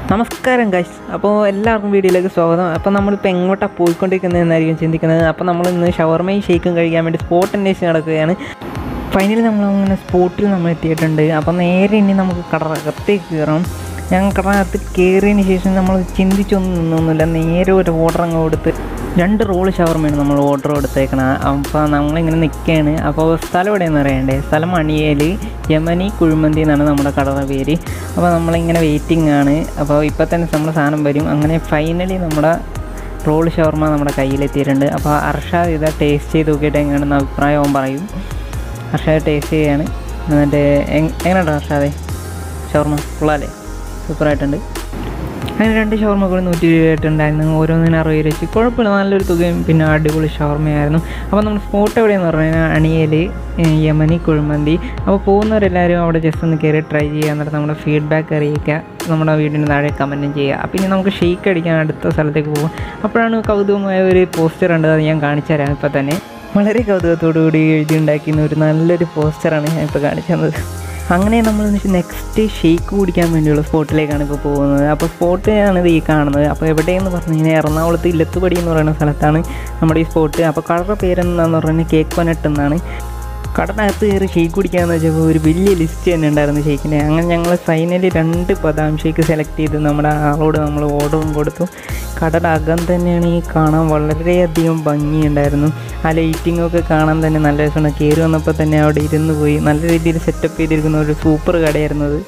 നമസ്കാരം ഗൈസ് അപ്പോൾ എല്ലാവർക്കും വീഡിയോയിലേക്ക് സ്വാഗതം അപ്പോൾ നമ്മളിപ്പോൾ എങ്ങോട്ടാണ് പോയിക്കൊണ്ടിരിക്കുന്നതെന്നായിരിക്കും ചിന്തിക്കുന്നത് അപ്പോൾ നമ്മൾ ഇന്ന് ഷവർമയും ഷേക്കും കഴിക്കാൻ വേണ്ടി സ്പോട്ട് അന്വേഷിച്ച് നടക്കുകയാണ് ഫൈനലി നമ്മൾ അങ്ങനെ സ്പോട്ടിൽ നമ്മൾ എത്തിയിട്ടുണ്ട് അപ്പോൾ നേരെ ഇനി നമുക്ക് കടറകത്തേക്ക് കയറാം ഞാൻ കടറകത്ത് കയറിയതിന് ശേഷം നമ്മൾ ചിന്തിച്ചൊന്നും നിന്നൊന്നുമില്ല നേരെ ഒരു ഓർഡർ അങ്ങ് കൊടുത്ത് രണ്ട് റോള് ഷവർമയാണ് നമ്മൾ ഓർഡർ കൊടുത്തേക്കണ അപ്പോൾ നമ്മളിങ്ങനെ നിൽക്കുകയാണ് അപ്പോൾ സ്ഥലം എവിടെയെന്ന് അറിയണ്ടേ സ്ഥലം മണിയേൽ യമനി കുഴിമന്തി എന്നാണ് നമ്മുടെ കടയുടെ പേര് അപ്പോൾ നമ്മളിങ്ങനെ വെയിറ്റിംഗ് ആണ് അപ്പോൾ ഇപ്പോൾ തന്നെ നമ്മുടെ സാധനം വരും അങ്ങനെ ഫൈനലി നമ്മുടെ റോൾ ഷവർമ നമ്മുടെ കയ്യിലെത്തിയിട്ടുണ്ട് അപ്പോൾ അർഷാദ് ഇതാ ടേസ്റ്റ് ചെയ്ത് നോക്കിയിട്ട് എങ്ങനെയാണെന്ന് അഭിപ്രായം അവൻ പറയും അർഷാദ് ടേസ്റ്റ് ചെയ്യാണ് എന്നിട്ട് എങ്- എങ്ങനെയുണ്ടോ അർഷാദെ ഷവർമ കൊള്ളാല്ലേ സൂപ്പറായിട്ടുണ്ട് അങ്ങനെ രണ്ട് ഷവർമ കൂടി നൂറ്റി ഇരുപതായിട്ടുണ്ടായിരുന്നു ഓരോന്നിനും അറുപത് രൂപ വെച്ച് കുഴപ്പമില്ല നല്ലൊരു തുകയും പിന്നെ അടിപൊളി ഷവർമയായിരുന്നു അപ്പോൾ നമ്മൾ സ്പോട്ട് എവിടെയെന്ന് പറഞ്ഞു കഴിഞ്ഞാൽ അണിയൽ യമനി കുഴിമന്തി അപ്പോൾ പോകുന്നവരെല്ലാവരും അവിടെ ജസ്റ്റ് ഒന്ന് കയറി ട്രൈ ചെയ്യുക എന്നിട്ട് നമ്മുടെ ഫീഡ്ബാക്ക് അറിയിക്കുക നമ്മുടെ വീടിന് താഴെ കമൻറ്റും ചെയ്യുക അപ്പോൾ ഇനി നമുക്ക് ഷെയ്ക്ക് അടിക്കാൻ അടുത്ത സ്ഥലത്തേക്ക് പോകും അപ്പോഴാണ് കൗതുകമായ ഒരു പോസ്റ്റർ ഉണ്ട് അത് ഞാൻ കാണിച്ചു തരാം ഇപ്പോൾ തന്നെ വളരെ കൗതുകത്തോടു കൂടി എഴുതി ഉണ്ടാക്കുന്ന ഒരു നല്ലൊരു പോസ്റ്ററാണ് ഞാൻ ഇപ്പോൾ കാണിച്ചു തന്നത് അങ്ങനെ നമ്മൾ നെക്സ്റ്റ് ഷേക്ക് കുടിക്കാൻ വേണ്ടിയുള്ള സ്പോട്ടിലേക്കാണ് ഇപ്പോൾ പോകുന്നത് അപ്പോൾ സ്പോട്ട് ആണ് ഇത് ഈ കാണുന്നത് അപ്പോൾ എവിടെയെന്ന് പറഞ്ഞു കഴിഞ്ഞാൽ എറണാകുളത്ത് ഇല്ലത്തുപടി എന്ന് പറയുന്ന സ്ഥലത്താണ് നമ്മുടെ ഈ സ്പോട്ട് അപ്പോൾ കടയുടെ പേരെന്താന്ന് പറഞ്ഞാൽ കേക്ക് കൊനട്ട് എന്നാണ് കടനകത്ത് കയറി ഷേക്ക് കുടിക്കാന്ന് വെച്ചപ്പോൾ ഒരു വലിയ ലിസ്റ്റ് തന്നെ ഉണ്ടായിരുന്നു ഷേക്കിൻ്റെ അങ്ങനെ ഞങ്ങൾ ഫൈനലി രണ്ട് ബദാം ഷേക്ക് സെലക്ട് ചെയ്ത് നമ്മുടെ ആളോട് നമ്മൾ ഓർഡറും കൊടുത്തു കടയുടെ അകം തന്നെയാണ് ഈ കാണാൻ വളരെയധികം ഭംഗിയുണ്ടായിരുന്നു ആ ലൈറ്റിംഗ് ഒക്കെ കാണാൻ തന്നെ നല്ല രസമാണ് കയറി വന്നപ്പോൾ തന്നെ അവിടെ ഇരുന്ന് പോയി നല്ല രീതിയിൽ സെറ്റപ്പ് ചെയ്തിരിക്കുന്ന ഒരു സൂപ്പർ കടയായിരുന്നു അത്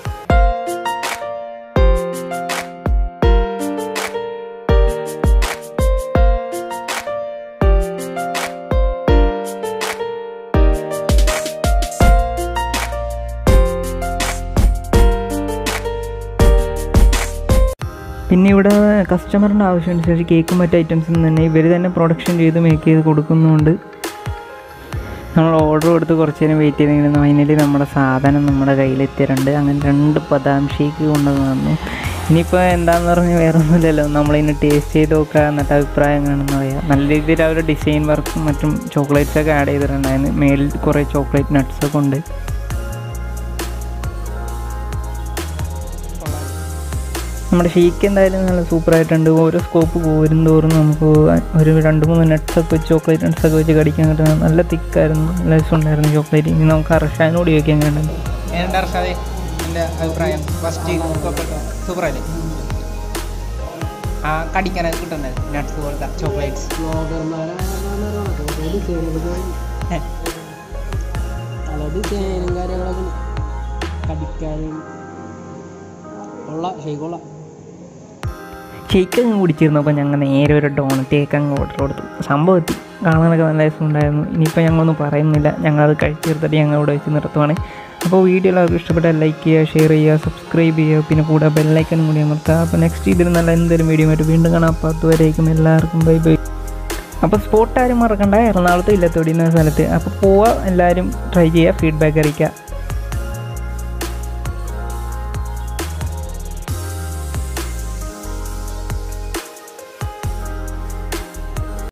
പിന്നെ ഇവിടെ കസ്റ്റമറിൻ്റെ ആവശ്യമനുസരിച്ച് കേക്കും മറ്റ് ഐറ്റംസും തന്നെ ഇവർ തന്നെ പ്രൊഡക്ഷൻ ചെയ്ത് മേക്ക് ചെയ്ത് കൊടുക്കുന്നുണ്ട് നമ്മൾ ഓർഡർ കൊടുത്ത് കുറച്ച് നേരം വെയിറ്റ് ചെയ്തിങ്ങനെ ഫൈനലി നമ്മുടെ സാധനം നമ്മുടെ കയ്യിലെത്തിയിട്ടുണ്ട് അങ്ങനെ രണ്ട് ബദാം ഷേക്ക് കൊണ്ടുവന്ന് തന്നു ഇനിയിപ്പോൾ എന്താന്ന് പറഞ്ഞാൽ വേറെ ഒന്നുമില്ലല്ലോ നമ്മളിനി ടേസ്റ്റ് ചെയ്ത് നോക്കുക എന്നിട്ട് അഭിപ്രായം എങ്ങനെയാണെന്ന് പറയാം നല്ല രീതിയിൽ അവർ ഡിസൈൻ വർക്കും മറ്റും ചോക്ലേറ്റ്സ് ഒക്കെ ആഡ് ചെയ്തിട്ടുണ്ടായിരുന്നു മേളിൽ കുറേ ചോക്ലേറ്റ് നട്ട്സ് ഒക്കെ ഉണ്ട് നമ്മുടെ ഷീക്ക് എന്തായാലും നല്ല സൂപ്പറായിട്ടുണ്ട് ഓരോ സ്കോപ്പ് പോരും തോറും നമുക്ക് ഒരു രണ്ട് മൂന്ന് nuts ഒക്കെ വെച്ച് ചോക്ലേറ്റ് nuts ഒക്കെ വെച്ച് കടിക്കാൻ കിട്ടുന്ന നല്ല തിക്കായിരുന്നു നല്ല രസമുണ്ടായിരുന്നു ചോക്ലേറ്റ് ഇനി നമുക്ക് അർഷാനോട് ചോദിക്കാൻ കണ്ടത് ഏതാണ്ട് അർഷാദെ എൻ്റെ അഭിപ്രായം ഫസ്റ്റ് കുക്കൊക്കെ സൂപ്പറല്ലേ ആ കടിക്കാനൊക്കെ കിട്ടുന്നത് നട്ട്സ് പോലത്തെ ചോക്ലേറ്റ്സ് പല ഡിസൈനും കാര്യങ്ങളൊക്കെ ഉണ്ട്. കടിക്കാനും ഉള്ള ശരിക്കുള്ള ഷേക്ക് അങ്ങ് കുടിച്ചിരുന്നപ്പോൾ ഞങ്ങൾ നേരെ ഒരു ഡോണറ്റ് കേക്ക് അങ്ങ് ഓർഡർ കൊടുത്തു സംഭവം എത്തി കാണാനൊക്കെ നല്ല രസമുണ്ടായിരുന്നു ഇനിയിപ്പോൾ ഞങ്ങളൊന്നും പറയുന്നില്ല ഞങ്ങളത് കഴിച്ചു തീർത്തിട്ട് ഞങ്ങൾ ഇവിടെ വെച്ച് നിർത്തുവാണ് അപ്പോൾ വീഡിയോ എല്ലാവർക്കും ഇഷ്ടപ്പെട്ടാൽ ലൈക്ക് ചെയ്യുക ഷെയർ ചെയ്യുക സബ്സ്ക്രൈബ് ചെയ്യുക പിന്നെ കൂടെ ബെല്ലൈക്കനും കൂടി അമർത്തുക അപ്പോൾ നെക്സ്റ്റ് ഇതിൽ നല്ല എന്തെങ്കിലും വീഡിയോ ആയിട്ട് വീണ്ടും കാണാം അപ്പോൾ അതുവരേക്കും എല്ലാവർക്കും ബൈ ബൈ അപ്പോൾ സ്പോട്ട് ആരും മറക്കണ്ട എറണാകുളത്ത് ഇല്ലത്തോടി എന്ന സ്ഥലത്ത് അപ്പോൾ പോവുക എല്ലാവരും ട്രൈ ചെയ്യുക ഫീഡ്ബാക്ക് അറിയിക്കുക